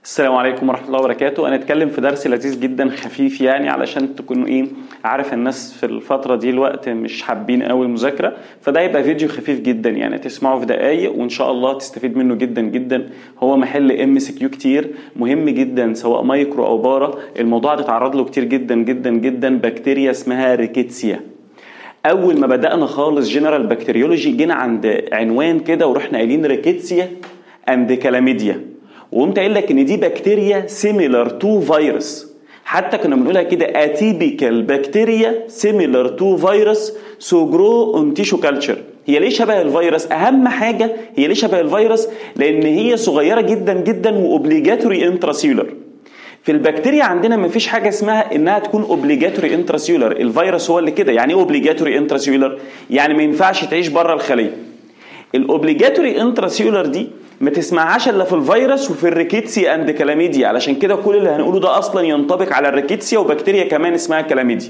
السلام عليكم ورحمة الله وبركاته، أنا أتكلم في درس لذيذ جدا خفيف يعني علشان تكونوا إيه عارف الناس في الفترة دي الوقت مش حابين قوي المذاكرة، فده يبقى فيديو خفيف جدا يعني تسمعه في دقايق وإن شاء الله تستفيد منه جدا جدا، هو محل ام سي كيو كتير مهم جدا سواء مايكرو أو بارا، الموضوع ده اتعرض له كتير جدا جدا جدا بكتيريا اسمها ريكيتسيا. أول ما بدأنا خالص جنرال بكتيريولوجي جينا عند عنوان كده ورحنا قايلين ريكيتسيا اند كلاميديا. وقمت قايل لك ان دي بكتيريا سيميلر تو فيروس حتى كنا بنقولها كده اتيبيكال بكتيريا سيميلر تو فيروس سو جرو اون تيشو كلتشر هي ليه شبه الفيروس اهم حاجه هي ليه شبه الفيروس لان هي صغيره جدا جدا واوبليجاتوري انتراسيولر في البكتيريا عندنا ما فيش حاجه اسمها انها تكون اوبليجاتوري انتراسيولر الفيروس هو اللي كده يعني ايه اوبليجاتوري انتراسيولر يعني ما ينفعش تعيش بره الخليه الاوبليجاتوري انتراسيولر دي ما تسمعهاش الا في الفيروس وفي الريكيتسيا اند كلاميديا علشان كده كل اللي هنقوله ده اصلا ينطبق على الريكيتسيا وبكتيريا كمان اسمها كلاميديا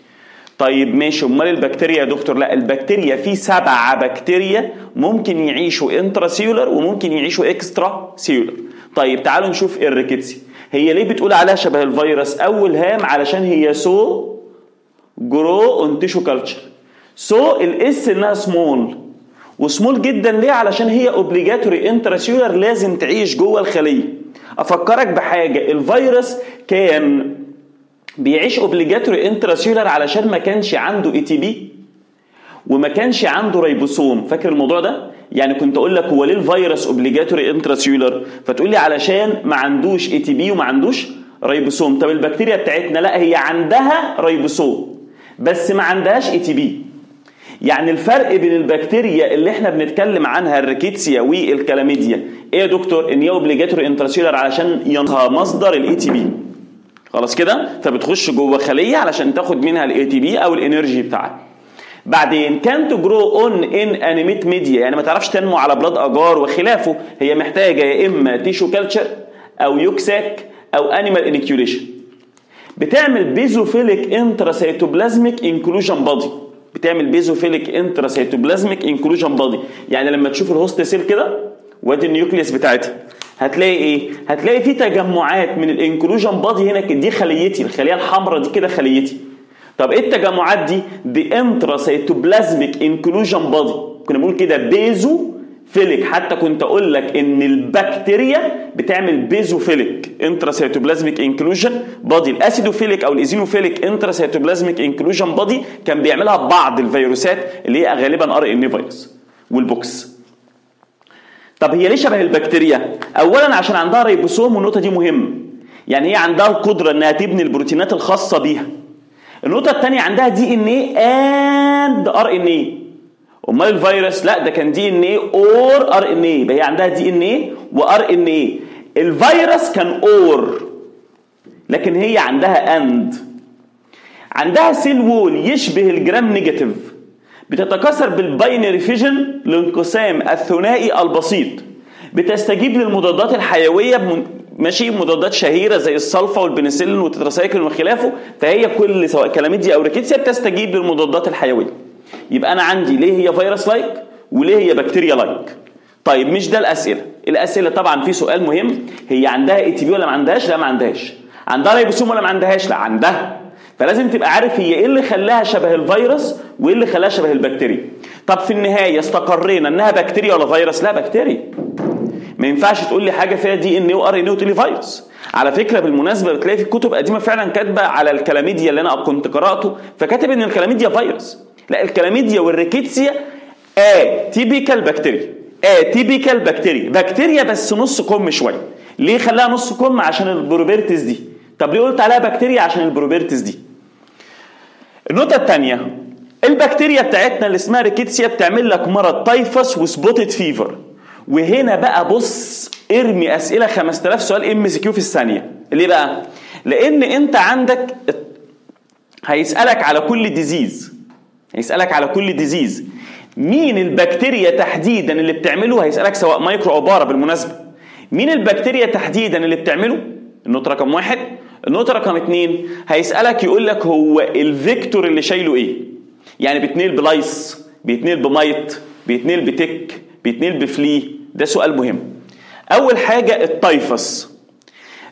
طيب ماشي امال البكتيريا يا دكتور لا البكتيريا في سبعة بكتيريا ممكن يعيشوا انتراسيولر وممكن يعيشوا اكسترا سيولر طيب تعالوا نشوف الريكيتسيا هي ليه بتقول عليها شبه الفيروس اول هام علشان هي سو جرو اون تيشو كلتشر سو الاس انها سمول وسمول جدا ليه علشان هي اوبليجاتوري انتراسيولر لازم تعيش جوه الخليه افكرك بحاجه الفيروس كان بيعيش اوبليجاتوري انتراسيولر علشان ما كانش عنده اي تي بي وما كانش عنده ريبوسوم فاكر الموضوع ده يعني كنت اقول لك هو ليه الفيروس اوبليجاتوري انتراسيولر فتقول لي علشان ما عندوش اي تي بي وما عندوش ريبوسوم طب البكتيريا بتاعتنا لا هي عندها ريبوسوم بس ما عندهاش اي تي بي يعني الفرق بين البكتيريا اللي احنا بنتكلم عنها الريكيتسيا والكلاميديا ايه يا دكتور ان هي اوبليجاتوري انتراسيولر علشان ينها مصدر الاي تي بي خلاص كده فبتخش جوه خليه علشان تاخد منها الاي تي بي او الانرجي بتاعها بعدين كان جرو اون ان انيميت ميديا يعني ما تعرفش تنمو على بلاد اجار وخلافه هي محتاجه يا اما تيشو كلتشر او يوكساك او انيمال انكيوليشن بتعمل بيزوفيليك انتراسيتوبلازميك انكلوجن بادي بتعمل بيزوفيليك انتراسيتوبلازميك انكلوجن بادي يعني لما تشوف الهوست سيل كده وادي النيوكليوس بتاعتها هتلاقي ايه هتلاقي في تجمعات من الانكلوجن بادي هنا كده دي خليتي الخليه الحمراء دي كده خليتي طب ايه التجمعات دي دي انتراسيتوبلازميك انكلوجن بادي كنا بنقول كده بيزو فيليك حتى كنت اقول لك ان البكتيريا بتعمل بيزوفيليك انتراسيتوبلازميك انكلوجن بادي الاسيدوفيليك او الايزينوفيليك انتراسيتوبلازميك انكلوجن بادي كان بيعملها بعض الفيروسات اللي هي غالبا ار ان فيروس والبوكس طب هي ليه شبه البكتيريا اولا عشان عندها ريبوسوم والنقطه دي مهمه يعني هي عندها القدره انها تبني البروتينات الخاصه بيها النقطه الثانيه عندها دي ان ايه اند ار ان ايه امال الفيروس لا ده كان دي ان ايه اور ار ان ايه يبقى هي عندها دي ان ايه وار ان ايه الفيروس كان اور لكن هي عندها اند عندها سيل وول يشبه الجرام نيجاتيف بتتكاثر بالباينري فيجن لانقسام الثنائي البسيط بتستجيب للمضادات الحيويه ماشي مضادات شهيره زي الصلفه والبنسلين والتتراسايكلين وخلافه فهي كل سواء كلاميديا او ريكيتسيا بتستجيب للمضادات الحيويه يبقى انا عندي ليه هي فيروس لايك وليه هي بكتيريا لايك طيب مش ده الاسئله الاسئله طبعا في سؤال مهم هي عندها اي تي بي ولا ما عندهاش لا ما عندهاش عندها ريبوسوم ولا ما عندهاش لا عندها فلازم تبقى عارف هي ايه اللي خلاها شبه الفيروس وايه اللي خلاها شبه البكتيريا طب في النهايه استقرينا انها بكتيريا ولا فيروس لا بكتيريا ما ينفعش تقول لي حاجه فيها دي ان ايه وار ان ايه وتقول لي فيروس على فكره بالمناسبه بتلاقي في كتب قديمه فعلا كاتبه على الكلاميديا اللي انا كنت قراته فكاتب ان الكلاميديا فيروس لا الكلاميديا والريكيتسيا اتيبيكال بكتيريا اتيبيكال بكتيريا بكتيريا بس نص كم شويه ليه خلاها نص كم عشان البروبرتيز دي طب ليه قلت عليها بكتيريا عشان البروبرتيز دي النقطه الثانيه البكتيريا بتاعتنا اللي اسمها ريكيتسيا بتعمل لك مرض تايفس وسبوتد فيفر وهنا بقى بص ارمي اسئله 5000 سؤال ام سي كيو في الثانيه ليه بقى لان انت عندك هيسالك على كل ديزيز هيسالك على كل ديزيز مين البكتيريا تحديدا اللي بتعمله هيسالك سواء مايكرو او بارا بالمناسبه مين البكتيريا تحديدا اللي بتعمله النقطه رقم واحد النقطه رقم اتنين هيسالك يقول لك هو الفيكتور اللي شايله ايه يعني بيتنقل بلايس بيتنقل بمايت بيتنقل بتك بيتنقل بفلي ده سؤال مهم اول حاجه التايفس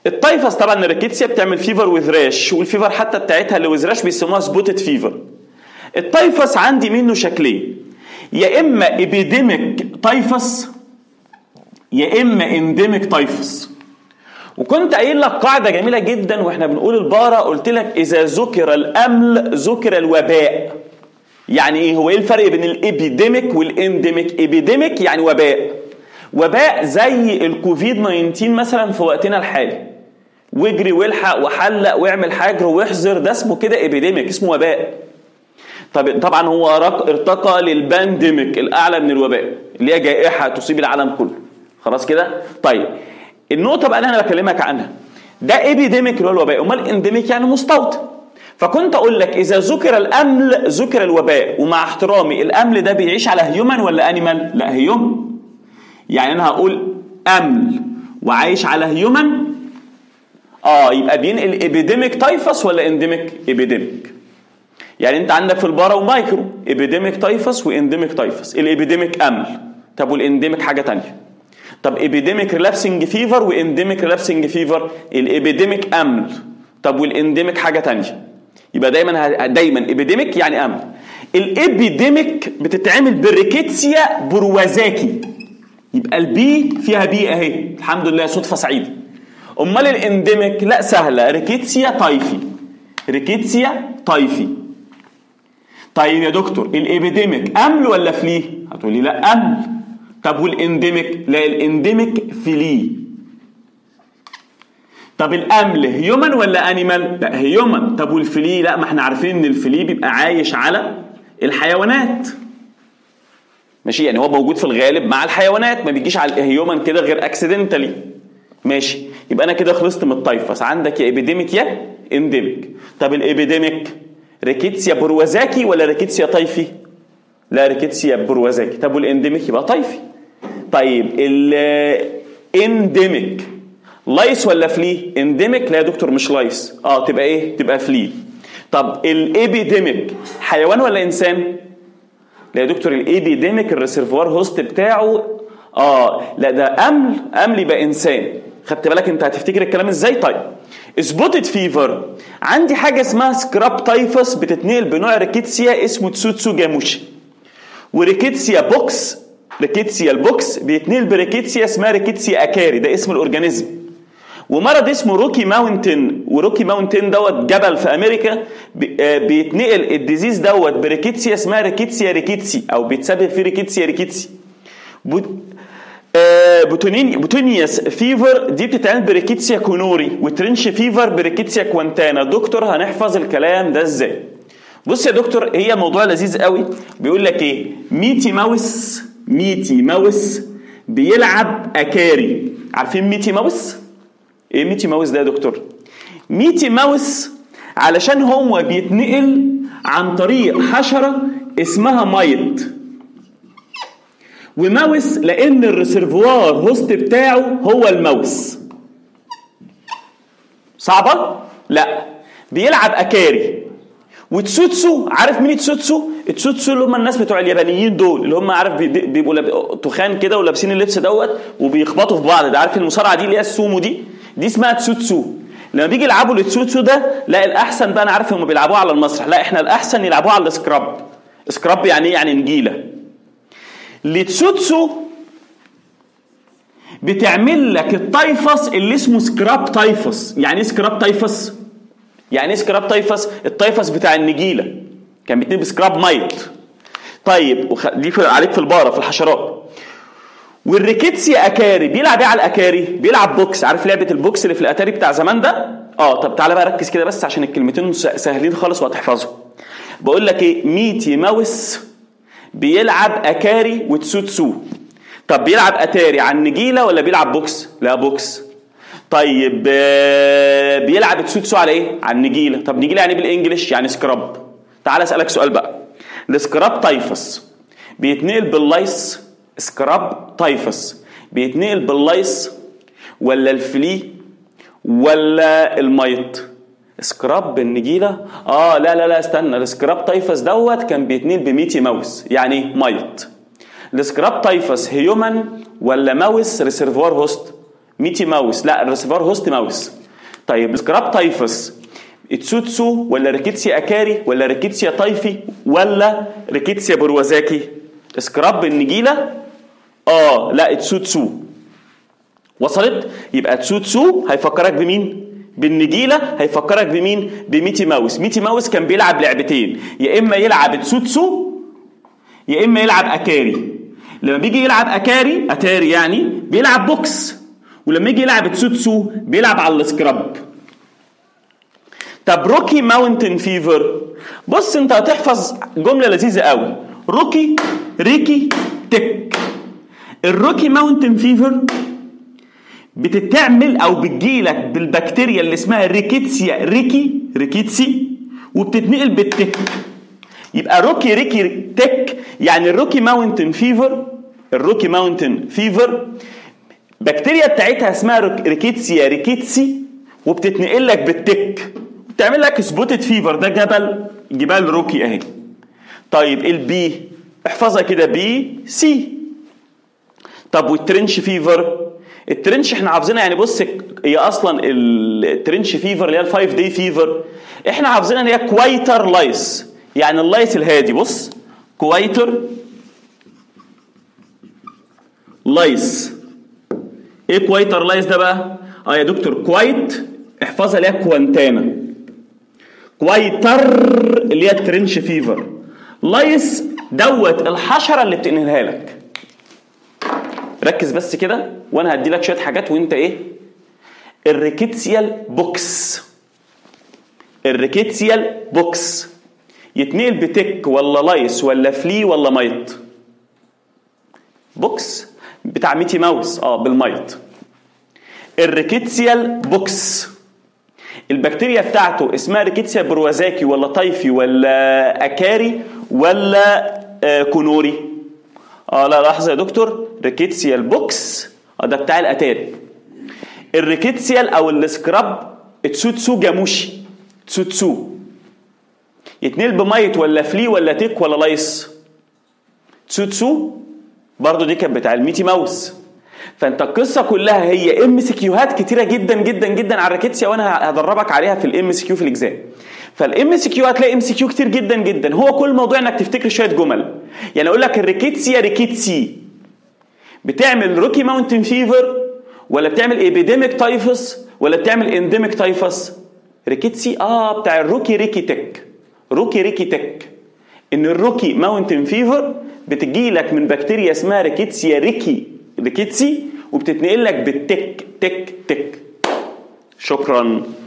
التايفس طبعا الريكيتسيا بتعمل فيفر وذ راش والفيفر حتى بتاعتها اللي وذ راش بيسموها سبوتد فيفر التايفس عندي منه شكلين يا اما ابيديميك تايفس يا اما انديميك تايفس وكنت قايل لك قاعده جميله جدا واحنا بنقول البارة قلت لك اذا ذكر الامل ذكر الوباء يعني ايه هو ايه الفرق بين الابيديميك والانديميك ابيديميك يعني وباء وباء زي الكوفيد 19 مثلا في وقتنا الحالي واجري والحق وحلق واعمل حجر واحذر ده اسمه كده ابيديميك اسمه وباء طب طبعا هو ارتقى للبانديميك الاعلى من الوباء اللي هي جائحه تصيب العالم كله خلاص كده طيب النقطه بقى اللي انا بكلمك عنها ده ابيديميك اللي هو الوباء امال انديميك يعني مستوطن فكنت اقول لك اذا ذكر الامل ذكر الوباء ومع احترامي الامل ده بيعيش على هيومن ولا انيمال لا هيومن يعني انا هقول امل وعايش على هيومن اه يبقى بينقل ابيديميك تايفس ولا انديميك ابيديميك يعني انت عندك في البارا ومايكرو ابيديميك تايفس وانديميك تايفس الابيديميك امل طب والانديميك حاجه تانية طب ابيديميك ريلابسنج فيفر وانديميك ريلابسنج فيفر الابيديميك امل طب والانديميك حاجه تانية يبقى دايما دايما ابيديميك يعني امل الابيديميك بتتعمل بريكيتسيا بروازاكي يبقى البي فيها بي اهي الحمد لله صدفه سعيده امال الانديميك لا سهله ريكيتسيا طايفي ريكيتسيا طايفي طيب يا دكتور الابيديميك امل ولا فلي هتقولي لا امل طب والانديميك لا الانديميك فلي طب الامل هيومن ولا انيمال لا هيومن طب والفلي لا ما احنا عارفين ان الفلي بيبقى عايش على الحيوانات ماشي يعني هو موجود في الغالب مع الحيوانات ما بيجيش على الهيومن كده غير اكسيدنتالي ماشي يبقى انا كده خلصت من التايفس عندك يا ابيديميك يا انديميك طب الابيديميك ريكيتسيا بروازاكي ولا ريكيتسيا طيفي لا ريكيتسيا بروازاكي طب والانديميك يبقى طيفي طيب الانديميك لايس ولا فلي انديميك لا يا دكتور مش لايس اه تبقى ايه تبقى فلي طب الابيديميك حيوان ولا انسان لا يا دكتور الابيديميك الريسيرفوار هوست بتاعه اه لا ده امل امل يبقى انسان خدت بالك انت هتفتكر الكلام ازاي طيب سبوتد فيفر عندي حاجه اسمها سكراب تايفس بتتنقل بنوع ريكيتسيا اسمه تسوتسو جاموشي وريكيتسيا بوكس ريكيتسيا البوكس بيتنقل بريكيتسيا اسمها ريكيتسيا اكاري ده اسم الاورجانيزم ومرض اسمه روكي ماونتن وروكي ماونتن دوت جبل في امريكا بيتنقل الديزيز دوت بريكيتسيا اسمها ريكيتسيا ريكيتسي او بيتسبب في ريكيتسيا ريكيتسي بوتونين بوتونيوس فيفر دي بتتعمل بريكيتسيا كونوري وترنش فيفر بريكيتسيا كوانتانا دكتور هنحفظ الكلام ده ازاي بص يا دكتور هي موضوع لذيذ قوي بيقول لك ايه ميتي ماوس ميتي ماوس بيلعب اكاري عارفين ميتي ماوس ايه ميتي ماوس ده يا دكتور ميتي ماوس علشان هو بيتنقل عن طريق حشره اسمها مايت وماوس لان الريسيرفوار هوست بتاعه هو الماوس صعبه لا بيلعب اكاري وتسوتسو عارف مين تسوتسو التسوتسو اللي هم الناس بتوع اليابانيين دول اللي هم عارف بيبقوا لاب... تخان كده ولابسين اللبس دوت وبيخبطوا في بعض ده عارف المصارعه دي اللي هي السومو دي دي اسمها تسوتسو لما بيجي يلعبوا التسوتسو ده لا الاحسن بقى انا عارف هم بيلعبوها على المسرح لا احنا الاحسن يلعبوها على السكراب سكراب يعني ايه يعني نجيله لتسوتسو بتعمل لك التايفس اللي اسمه سكراب تايفس يعني ايه سكراب تايفس يعني ايه سكراب تايفس التايفس بتاع النجيله كان بيتنقل بسكراب مايت طيب وخ... دي في عليك في الباره في الحشرات والريكيتسيا اكاري بيلعب ايه على الاكاري بيلعب بوكس عارف لعبه البوكس اللي في الاتاري بتاع زمان ده اه طب تعالى بقى ركز كده بس عشان الكلمتين سهلين خالص وهتحفظهم بقول لك ايه ميتي ماوس بيلعب اكاري وتسوتسو طب بيلعب اتاري على النجيله ولا بيلعب بوكس لا بوكس طيب بيلعب تسوتسو على ايه على النجيله طب نجيله يعني بالانجلش يعني سكراب تعال اسالك سؤال بقى السكراب تايفس بيتنقل باللايس سكراب تايفس بيتنقل باللايس ولا الفلي ولا الميت سكراب بالنجيله اه لا لا لا استنى السكراب تايفس دوت كان بيتنقل بميتي ماوس يعني ميت السكراب تايفس هيومن ولا ماوس ريسيرفوار هوست ميتي ماوس لا الريسيفر هوست ماوس طيب سكراب تايفس اتسوتسو ولا ريكيتسيا اكاري ولا ريكيتسيا تايفي ولا ريكيتسيا بروازاكي سكراب النجيله اه لا اتسوتسو وصلت يبقى تسوتسو هيفكرك بمين بالنجيله هيفكرك بمين بميتي ماوس ميتي ماوس كان بيلعب لعبتين يا اما يلعب تسوتسو يا اما يلعب اكاري لما بيجي يلعب اكاري اتاري يعني بيلعب بوكس ولما يجي يلعب تسوتسو بيلعب على السكراب طب روكي ماونتن فيفر بص انت هتحفظ جمله لذيذه قوي روكي ريكي تك الروكي ماونتن فيفر بتتعمل او بتجيلك بالبكتيريا اللي اسمها ريكيتسيا ريكي ريكيتسي وبتتنقل بالتك يبقى روكي ريكي تك يعني الروكي ماونتن فيفر الروكي ماونتن فيفر بكتيريا بتاعتها اسمها ريكيتسيا ريكيتسي وبتتنقل لك بالتك بتعمل لك سبوتد فيفر ده جبل جبال روكي اهي طيب البي احفظها كده بي سي طب والترنش فيفر الترنش احنا حافظينها يعني بص هي اصلا الترنش فيفر اللي هي الفايف دي فيفر احنا حافظينها ان هي كويتر لايس يعني اللايس الهادي بص كويتر لايس ايه كويتر لايس ده بقى اه يا دكتور كويت احفظها اللي هي كوانتانا كويتر اللي هي الترنش فيفر لايس دوت الحشره اللي بتنقلها لك ركز بس كده وانا هدي لك شويه حاجات وانت ايه الريكيتسيال بوكس الريكيتسيال بوكس يتنقل بتك ولا لايس ولا فلي ولا مايت بوكس بتاع ميتي ماوس اه بالمايت الريكيتسيال بوكس البكتيريا بتاعته اسمها ريكيتسيا بروازاكي ولا طيفي ولا اكاري ولا آه كونوري اه لا لحظه يا دكتور ريكيتسيال بوكس اه ده بتاع الاتاري الريكيتسيال او السكراب تسوتسو جاموشي تسوتسو يتنقل بميت ولا فلي ولا تيك ولا لايس تسوتسو برضو دي كانت بتاع الميتي ماوس فانت القصه كلها هي ام سي كيوهات كتيره جدا جدا جدا على الريكيتسيا وانا هدربك عليها في الام سي كيو في الاجزاء فالام سي كيو هتلاقي ام سي كيو كتير جدا جدا هو كل موضوع انك تفتكر شويه جمل يعني اقول لك الريكيتسيا ريكيتسي بتعمل روكي ماونتن فيفر ولا بتعمل ايبيديميك تايفس ولا بتعمل انديميك تايفس ريكيتسي اه بتاع الروكي ريكي تك روكي ريكي تك ان الروكي ماونتن فيفر بتجي لك من بكتيريا اسمها ريكيتسيا ريكي ريكيتسي وبتتنقل لك بالتك تك تك شكرا